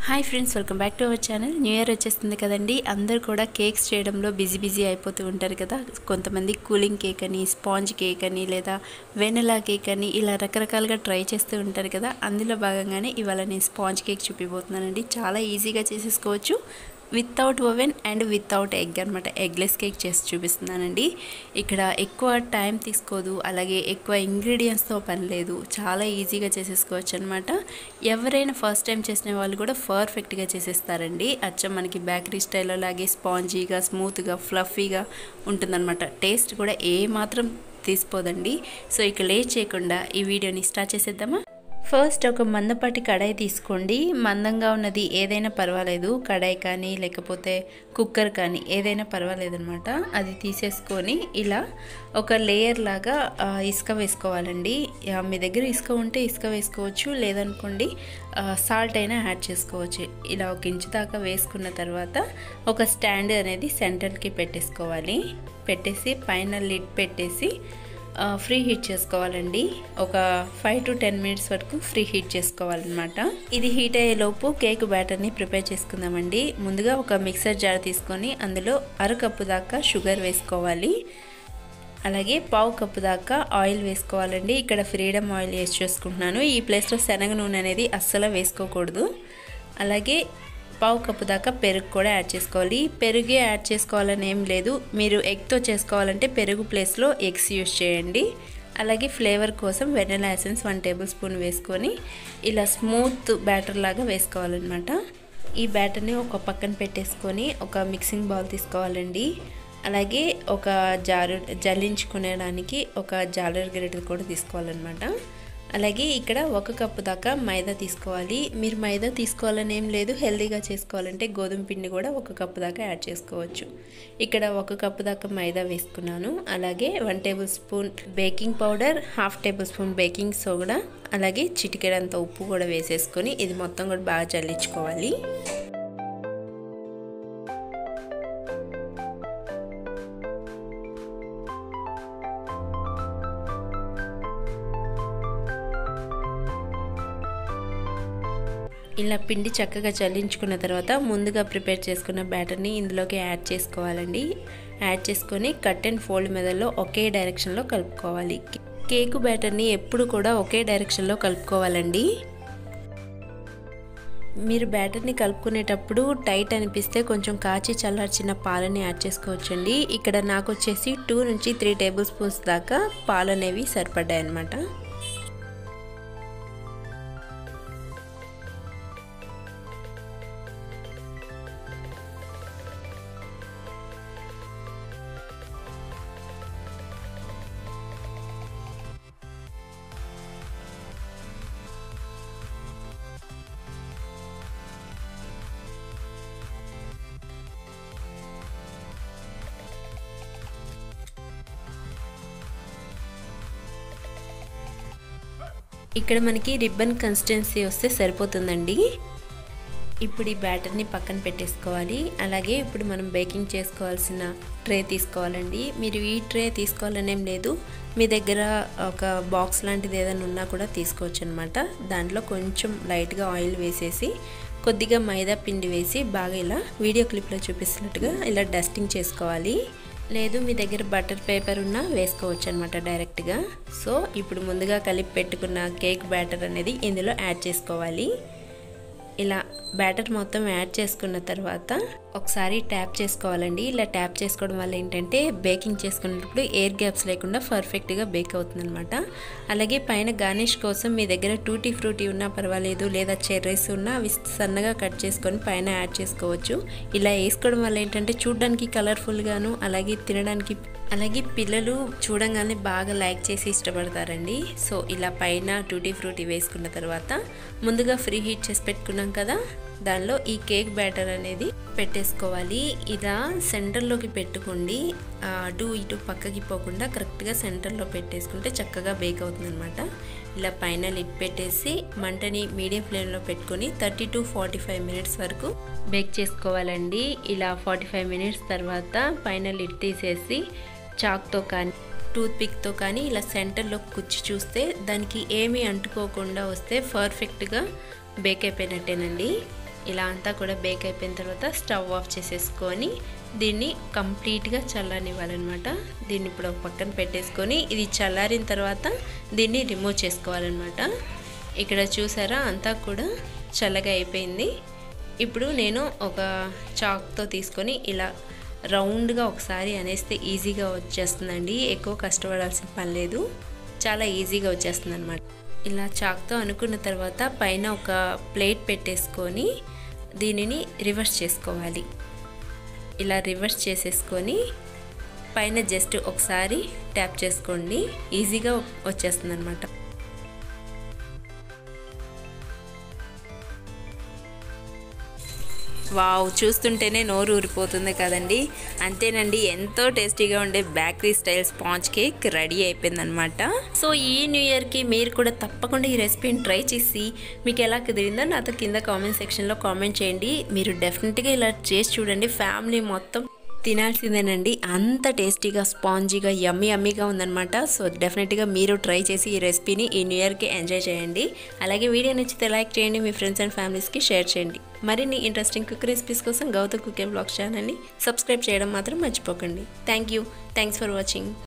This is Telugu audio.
hi friends welcome back to our channel new year వచ్చేస్తుంది కదండి అందరు కూడా కేక్స్ చేయడంలో బిజీ బిజీ అయిపోతూ ఉంటారు కదా కొంతమంది కూలింగ్ కేక్ అని స్పాంజ్ కేక్ అని లేదా వెనలా కేక్ అని ఇలా రకరకాలుగా ట్రై చేస్తూ ఉంటారు కదా అందులో భాగంగానే ఇవాళ నేను స్పాంజ్ కేక్ చూపిపోతున్నానండి చాలా ఈజీగా చేసేసుకోవచ్చు without oven and without egg అనమాట ఎగ్లెస్ కేక్ చేసి చూపిస్తున్నానండి ఇక్కడ ఎక్కువ టైం తీసుకోదు అలాగే ఎక్కువ ఇంగ్రీడియంట్స్తో పని లేదు చాలా ఈజీగా చేసేసుకోవచ్చు అనమాట ఎవరైనా ఫస్ట్ టైం చేసిన వాళ్ళు కూడా పర్ఫెక్ట్గా చేసేస్తారండి అచ్చం మనకి బేకరీ స్టైల్లో లాగే స్పాంజీగా స్మూత్గా ఫ్లఫీగా ఉంటుందన్నమాట టేస్ట్ కూడా ఏ మాత్రం తీసిపోదండి సో ఇక లేట్ చేయకుండా ఈ వీడియోని స్టార్ట్ చేసేద్దామా ఫస్ట్ ఒక మందపాటి కడాయి తీసుకోండి మందంగా ఉన్నది ఏదైనా పర్వాలేదు కడాయి కానీ లేకపోతే కుక్కర్ కానీ ఏదైనా పర్వాలేదు అనమాట అది తీసేసుకొని ఇలా ఒక లేయర్ లాగా ఆ, ఇసుక వేసుకోవాలండి ఆ, మీ దగ్గర ఇసుక ఉంటే ఇసుక వేసుకోవచ్చు లేదనుకోండి సాల్ట్ అయినా యాడ్ చేసుకోవచ్చు ఇలా ఒక ఇంచు దాకా వేసుకున్న తర్వాత ఒక స్టాండ్ అనేది సెంటర్కి పెట్టేసుకోవాలి పెట్టేసి పైన లిడ్ పెట్టేసి ఆ, ఫ్రీ హీట్ చేసుకోవాలండి ఒక ఫైవ్ టు టెన్ మినిట్స్ వరకు ఫ్రీ హీట్ చేసుకోవాలన్నమాట ఇది హీట్ అయ్యేలోపు కేక్ బ్యాటర్ని ప్రిపేర్ చేసుకుందామండి ముందుగా ఒక మిక్సర్ జార్ తీసుకొని అందులో అరకప్పు దాకా షుగర్ వేసుకోవాలి అలాగే పావు కప్పు దాకా ఆయిల్ వేసుకోవాలండి ఇక్కడ ఫ్రీడమ్ ఆయిల్ వేసి చేసుకుంటున్నాను ఈ ప్లేస్లో శనగ నూనె అనేది అస్సలు వేసుకోకూడదు అలాగే పావు కప్పు దాకా పెరుగు కూడా యాడ్ చేసుకోవాలి పెరుగే యాడ్ చేసుకోవాలని ఏం లేదు మీరు ఎగ్తో చేసుకోవాలంటే పెరుగు ప్లేస్లో ఎగ్స్ యూస్ చేయండి అలాగే ఫ్లేవర్ కోసం vanilla essence one table tablespoon వేసుకొని ఇలా స్మూత్ బ్యాటర్ లాగా వేసుకోవాలన్నమాట ఈ బ్యాటర్ని ఒక పక్కన పెట్టేసుకొని ఒక మిక్సింగ్ బౌల్ తీసుకోవాలండి అలాగే ఒక జారు జల్లించుకునేడానికి ఒక జాలర్ గరిటె కూడా తీసుకోవాలన్నమాట అలాగే ఇక్కడ ఒక కప్పు దాకా మైదా తీసుకోవాలి మీరు మైదా తీసుకోవాలని ఏం లేదు హెల్తీగా చేసుకోవాలంటే గోధుమ పిండి కూడా ఒక కప్పు దాకా యాడ్ చేసుకోవచ్చు ఇక్కడ ఒక కప్పు దాకా మైదా వేసుకున్నాను అలాగే one table spoon baking powder half table spoon baking soda అలాగే చిటికెడంత ఉప్పు కూడా వేసేసుకొని ఇది మొత్తం కూడా బాగా చల్లించుకోవాలి ఇలా పిండి చక్కగా చల్లించుకున్న తర్వాత ముందుగా ప్రిపేర్ చేసుకున్న బ్యాటర్ని ఇందులోకి యాడ్ చేసుకోవాలండి యాడ్ చేసుకొని కట్ అండ్ ఫోల్డ్ మెదల్లో ఒకే డైరెక్షన్లో కలుపుకోవాలి కేక్ బ్యాటర్ని ఎప్పుడు కూడా ఒకే డైరెక్షన్లో కలుపుకోవాలండి మీరు బ్యాటర్ని కలుపుకునేటప్పుడు టైట్ అనిపిస్తే కొంచెం కాచి చల్లార్చిన పాలని యాడ్ చేసుకోవచ్చండి ఇక్కడ నాకు వచ్చేసి టూ నుంచి త్రీ టేబుల్ స్పూన్స్ దాకా పాలు అనేవి సరిపడ్డాయి అన్నమాట ఇక్కడ మనకి రిబ్బన్ కన్సిస్టెన్సీ వస్తే సరిపోతుందండి ఇప్పుడు ఈ బ్యాటర్ని పక్కన పెట్టేసుకోవాలి అలాగే ఇప్పుడు మనం బేకింగ్ చేసుకోవాల్సిన ట్రే తీసుకోవాలండి మీరు ఈ ట్రే తీసుకోవాలనేం లేదు మీ దగ్గర ఒక బాక్స్ లాంటిది ఏదైనా ఉన్నా కూడా తీసుకోవచ్చు అనమాట దాంట్లో కొంచెం లైట్గా ఆయిల్ వేసేసి కొద్దిగా మైదా పిండి వేసి బాగా ఇలా వీడియో క్లిప్లో చూపిస్తున్నట్టుగా ఇలా డస్టింగ్ చేసుకోవాలి లేదు మీ దగ్గర బటర్ పేపర్ ఉన్నా వేసుకోవచ్చు అనమాట డైరెక్ట్గా సో ఇప్పుడు ముందుగా కలిపి పెట్టుకున్న కేక్ బ్యాటర్ అనేది ఇందులో యాడ్ చేసుకోవాలి ఇలా బ్యాటర్ మొత్తం యాడ్ చేసుకున్న తర్వాత ఒకసారి ట్యాప్ చేసుకోవాలండి ఇలా ట్యాప్ చేసుకోవడం వల్ల ఏంటంటే బేకింగ్ చేసుకునేటప్పుడు ఎయిర్ గ్యాప్స్ లేకుండా పర్ఫెక్ట్గా బేక్ అవుతుందన్నమాట అలాగే పైన గార్నిష్ కోసం మీ దగ్గర టూటీ ఫ్రూటీ ఉన్నా పర్వాలేదు లేదా చెర్రీస్ ఉన్నా అవి సన్నగా కట్ చేసుకొని పైన యాడ్ చేసుకోవచ్చు ఇలా వేసుకోవడం వల్ల ఏంటంటే చూడడానికి కలర్ఫుల్గాను అలాగే తినడానికి అలాగే పిల్లలు చూడంగానే బాగా లైక్ చేసి ఇష్టపడతారండి సో ఇలా పైన టూటీ ఫ్రూటీ వేసుకున్న తర్వాత ముందుగా ఫ్రీ హీట్ చేసి పెట్టుకున్నాం కదా దానిలో ఈ కేక్ బ్యాటర్ అనేది పెట్టేసుకోవాలి ఇలా సెంటర్లోకి పెట్టుకోండి అటు ఇటు పక్కకి పోకుండా కరెక్ట్గా సెంటర్లో పెట్టేసుకుంటే చక్కగా బేక్ అవుతుంది అనమాట ఇలా పైన లిడ్ పెట్టేసి మంటని మీడియం ఫ్లేమ్లో పెట్టుకొని thirty to forty five minutes వరకు బేక్ చేసుకోవాలండి ఇలా ఫార్టీ ఫైవ్ మినిట్స్ తర్వాత పైన లిడ్ తీసేసి చాక్తో కానీ టూత్ పిక్తో కానీ ఇలా సెంటర్లో కుచ్చి చూస్తే దానికి ఏమీ అంటుకోకుండా వస్తే పర్ఫెక్ట్గా బేక్ అయిపోయినట్టేనండి ఇలా అంతా కూడా బేక్ అయిపోయిన తర్వాత స్టవ్ ఆఫ్ చేసేసుకొని దీన్ని కంప్లీట్గా చల్లనివ్వాలన్నమాట దీన్ని ఇప్పుడు ఒక పక్కన పెట్టేసుకొని ఇది చల్లారిన తర్వాత దీన్ని రిమూవ్ చేసుకోవాలన్నమాట ఇక్కడ చూసారా అంతా కూడా చల్లగా అయిపోయింది ఇప్పుడు నేను ఒక చాక్తో తీసుకొని ఇలా రౌండ్గా ఒకసారి అనేస్తే ఈజీగా వచ్చేస్తుందండి ఎక్కువ కష్టపడాల్సిన పని లేదు చాలా ఈజీగా వచ్చేస్తుంది అనమాట ఇలా చాక్తో అనుకున్న తర్వాత పైన ఒక ప్లేట్ పెట్టేసుకొని దీనిని రివర్స్ చేసుకోవాలి ఇలా రివర్స్ చేసేసుకొని పైన జస్ట్ ఒకసారి ట్యాప్ చేసుకోండి ఈజీగా వచ్చేస్తుంది అనమాట వావ్ చూస్తుంటేనే నోరు ఊరిపోతుంది కదండి అంతేనండి ఎంతో టేస్టీగా ఉండే bakery style sponge cake ready అయిపోయిందనమాట సో ఈ న్యూ ఇయర్కి మీరు కూడా తప్పకుండా ఈ రెసిపీని ట్రై చేసి మీకు ఎలా కుదిరిందో నాతో కింద కామెంట్ సెక్షన్లో కామెంట్ చేయండి మీరు డెఫినెట్గా ఇలా చేసి చూడండి ఫ్యామిలీ మొత్తం తినాల్సిందేనండి అంత టేస్టీగా స్పాంజీగా యమ్మీ యమ్మీగా ఉందనమాట సో డెఫినెట్గా మీరు ట్రై చేసి ఈ రెసిపీని ఈ న్యూ ఇయర్కి ఎంజాయ్ చేయండి అలాగే వీడియో నచ్చితే లైక్ చేయండి మీ ఫ్రెండ్స్ అండ్ ఫ్యామిలీస్కి షేర్ చేయండి మరిన్ని ఇంట్రెస్టింగ్ కుక్ రెసిపీస్ కోసం గౌతమ్ కుకే బ్లాగ్ ఛానల్ని సబ్స్క్రైబ్ చేయడం మాత్రం మర్చిపోకండి thank you thanks for watching